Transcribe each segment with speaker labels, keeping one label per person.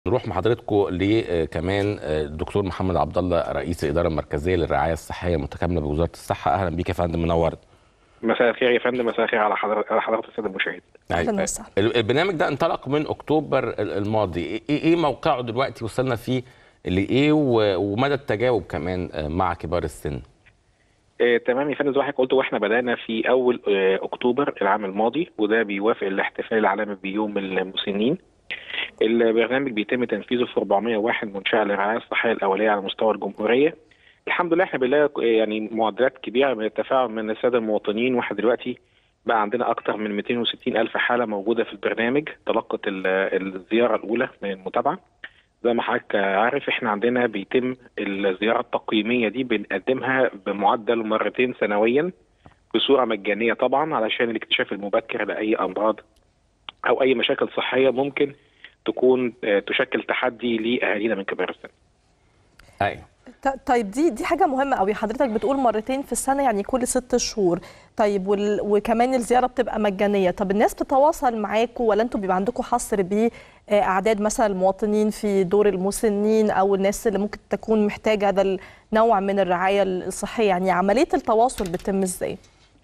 Speaker 1: نروح مع حضراتكم لكمان الدكتور محمد عبد الله رئيس الاداره المركزيه للرعايه الصحيه المتكامله بوزاره الصحه اهلا بيك يا فندم منور
Speaker 2: مساء الخير يا فندم مساء الخير على حضرتك على حضرتك الساده المشاهد
Speaker 3: اهلا وسهلا
Speaker 1: البرنامج ده انطلق من اكتوبر الماضي ايه ايه موقعه دلوقتي وصلنا فيه لايه ومدى التجاوب كمان مع كبار السن
Speaker 2: آه، تمام يا فندم زي ما حضرتك قلت واحنا بدانا في اول آه، اكتوبر العام الماضي وده بيوافق الاحتفال العالمي بيوم المسنين البرنامج بيتم تنفيذه في 401 منشاه للرعايه الصحيه الاوليه على مستوى الجمهوريه الحمد لله احنا بنلاقي يعني معدلات كبيره من التفاعل من الساده المواطنين واحنا دلوقتي بقى عندنا اكثر من 260 الف حاله موجوده في البرنامج تلقت ال- الزياره الاولى من المتابعه زي ما حضرتك عارف احنا عندنا بيتم الزياره التقييميه دي بنقدمها بمعدل مرتين سنويا بصوره مجانيه طبعا علشان الاكتشاف المبكر لاي امراض او اي مشاكل صحيه ممكن تكون آه، تشكل تحدي لاهالينا من كبار السن.
Speaker 1: ايوه
Speaker 3: ط- طيب دي دي حاجه مهمه قوي حضرتك بتقول مرتين في السنه يعني كل ست شهور طيب وال... وكمان الزياره بتبقى مجانيه طب الناس بتتواصل معاكم ولا انتوا بيبقى عندكم حصر باعداد مثلا المواطنين في دور المسنين او الناس اللي ممكن تكون محتاجه هذا النوع من الرعايه الصحيه يعني عمليه التواصل بتتم ازاي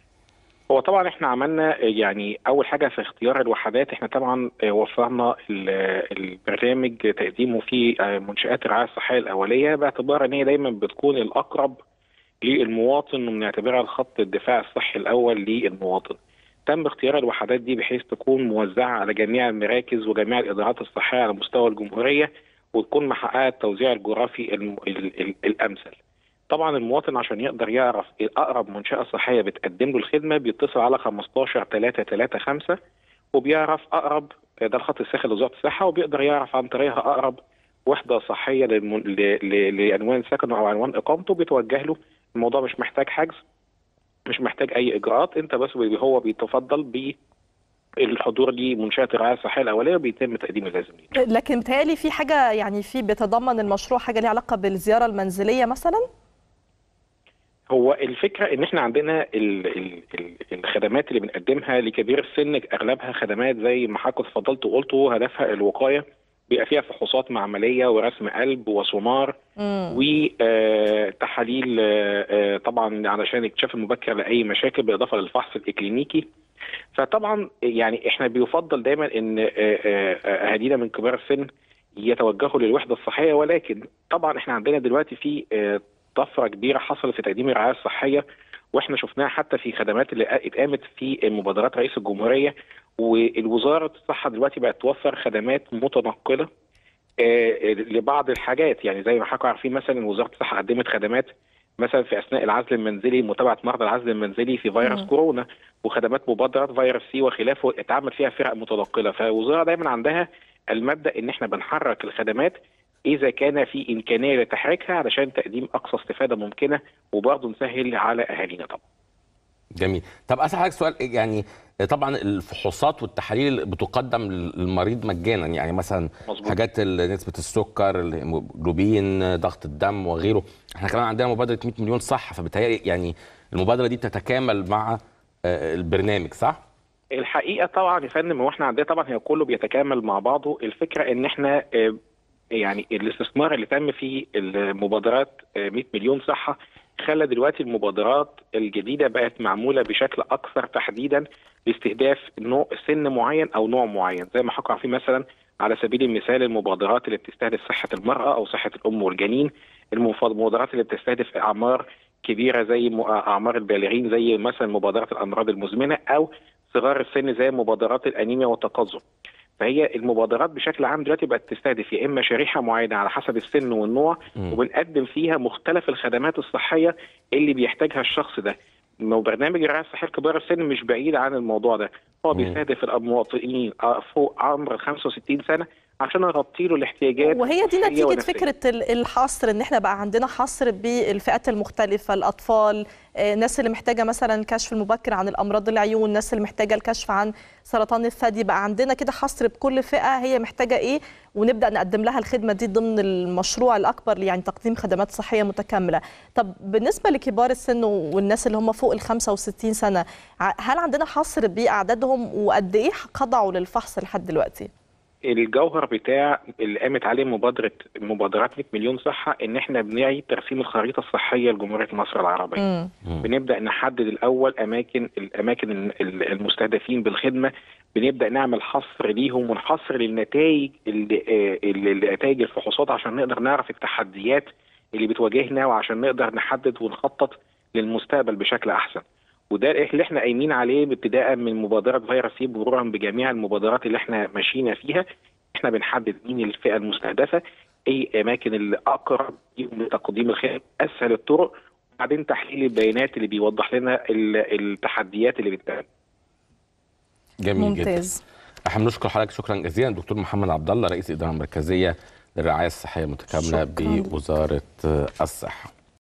Speaker 2: هو طبعا احنا عملنا يعني اول حاجه في اختيار الوحدات احنا طبعا وفرنا ال- البرنامج تقديمه في منشات الرعايه الصحيه الاوليه باعتبار ان هي دايما بتكون الاقرب للمواطن وبنعتبرها الخط الدفاع الصحي الاول للمواطن. تم اختيار الوحدات دي بحيث تكون موزعه على جميع المراكز وجميع الادارات الصحيه على مستوى الجمهوريه وتكون محققه التوزيع الجغرافي الم- ال- ال- الامثل. طبعا المواطن عشان يقدر يعرف إيه اقرب منشاه صحيه بتقدم له الخدمه بيتصل على 15 3 3 5 وبيعرف اقرب ده الخط الساخن لوزاره الصحه وبيقدر يعرف عن طريقها اقرب وحده صحيه للمن... ل... ل... لعنوان سكنه او عنوان اقامته بيتوجه له الموضوع مش محتاج حجز مش محتاج اي اجراءات انت بس بي- هو بيتفضل ب الحضور لمنشاه الرعايه الصحيه الاوليه وبيتم تقديم اللازم ليه.
Speaker 3: لكن متهيألي في حاجه يعني في بيتضمن المشروع حاجه ليها علاقه بالزياره المنزليه مثلا
Speaker 2: هو الفكره ان احنا عندنا ال ال ال الخدمات اللي بنقدمها لكبير السن اغلبها خدمات زي ما حضرتك اتفضلت وقلته هدفها الوقايه بيبقى فيها فحوصات معمليه ورسم قلب وسونار
Speaker 3: امم
Speaker 2: وتحاليل طبعا علشان الاكتشاف المبكر لاي مشاكل بالاضافه للفحص الاكلينيكي فطبعا يعني احنا بيفضل دايما ان آه، آه، اهالينا من كبار السن يتوجهوا للوحده الصحيه ولكن طبعا احنا عندنا دلوقتي في آه، طفره كبيره حصلت في تقديم الرعايه الصحيه واحنا شفناها حتى في خدمات اللي اتقامت في مبادرات رئيس الجمهوريه والوزاره الصحه دلوقتي بقت توفر خدمات متنقله آه، لبعض الحاجات يعني زي ما حضراتكم عارفين مثلا وزاره الصحه قدمت خدمات مثلا في اثناء العزل المنزلي متابعه مرضى العزل المنزلي في فيروس
Speaker 3: مم.
Speaker 2: كورونا وخدمات مبادره فيروس سي وخلافه اتعمل فيها فرق متنقله فالوزاره دايما عندها المبدا ان احنا بنحرك الخدمات اذا كان في امكانيه لتحريكها علشان تقديم اقصى استفاده ممكنه وبرضه نسهل على اهالينا طبعا.
Speaker 1: جميل طب اسال حضرتك سؤال يعني طبعا الفحوصات والتحاليل بتقدم للمريض مجانا يعني مثلا
Speaker 2: مظبوط.
Speaker 1: حاجات ال- نسبه السكر الهيموجلوبين ضغط الدم وغيره احنا كمان عندنا مبادره 100 مليون صح فبالتالي يعني المبادره دي تتكامل مع آه، البرنامج صح
Speaker 2: الحقيقه طبعا يا فندم هو احنا عندنا طبعا هي كله بيتكامل مع بعضه الفكره ان احنا آه، يعني الاستثمار اللي تم في المبادرات آه، 100 مليون صحه خلى دلوقتي المبادرات الجديده بقت معموله بشكل اكثر تحديدا لاستهداف نوع سن معين او نوع معين زي ما حكوا عارفين مثلا على سبيل المثال المبادرات اللي بتستهدف صحه المراه او صحه الام والجنين المف- المبادرات اللي بتستهدف اعمار كبيره زي م- اعمار البالغين زي مثلا مبادرات الامراض المزمنه او صغار السن زي مبادرات الانيميا والتقزم فهي المبادرات بشكل عام دلوقتي بقت تستهدف يا اما شريحه معينه على حسب السن والنوع
Speaker 1: مم.
Speaker 2: وبنقدم فيها مختلف الخدمات الصحيه اللي بيحتاجها الشخص ده مو- برنامج الرعايه الصحيه لكبار السن مش بعيد عن الموضوع ده هو
Speaker 1: مم.
Speaker 2: بيستهدف المواطنين آه، فوق عمر 65 سنه عشان نغطي له الاحتياجات
Speaker 3: وهي دي
Speaker 2: الصحية
Speaker 3: نتيجة
Speaker 2: والنفسية.
Speaker 3: فكرة ال- الحصر ان احنا بقى عندنا حصر بالفئات المختلفة الأطفال آه، الناس اللي محتاجة مثلا الكشف المبكر عن الأمراض العيون الناس اللي محتاجة الكشف عن سرطان الثدي بقى عندنا كده حصر بكل فئة هي محتاجة ايه ونبدأ نقدم لها الخدمة دي ضمن المشروع الأكبر يعني تقديم خدمات صحية متكاملة طب بالنسبة لكبار السن والناس اللي هم فوق ال 65 سنة ع- هل عندنا حصر بأعدادهم وقد ايه خضعوا للفحص لحد دلوقتي؟
Speaker 2: الجوهر بتاع اللي قامت عليه مبادره مبادرات 100 مليون صحه ان احنا بنعيد ترسيم الخريطه الصحيه لجمهوريه مصر العربيه.
Speaker 3: مم.
Speaker 2: بنبدا نحدد الاول اماكن الاماكن ال- المستهدفين بالخدمه بنبدا نعمل حصر ليهم ونحصر للنتائج اللي آه، اللي- لنتائج الفحوصات عشان نقدر نعرف التحديات اللي بتواجهنا وعشان نقدر نحدد ونخطط للمستقبل بشكل احسن وده اللي احنا قايمين عليه ابتداء من مبادره فيروس سي مرورا بجميع المبادرات اللي احنا ماشيين فيها احنا بنحدد مين الفئه المستهدفه ايه اماكن اللي اقرب ليهم لتقديم الخدمه اسهل الطرق وبعدين تحليل البيانات اللي بيوضح لنا ال- التحديات اللي بتقابل
Speaker 1: جميل جدا
Speaker 3: ممتاز
Speaker 1: احنا بنشكر حضرتك شكرا جزيلا دكتور محمد عبد الله رئيس الاداره المركزيه للرعايه الصحيه المتكامله
Speaker 3: شكراً.
Speaker 1: بوزاره الصحه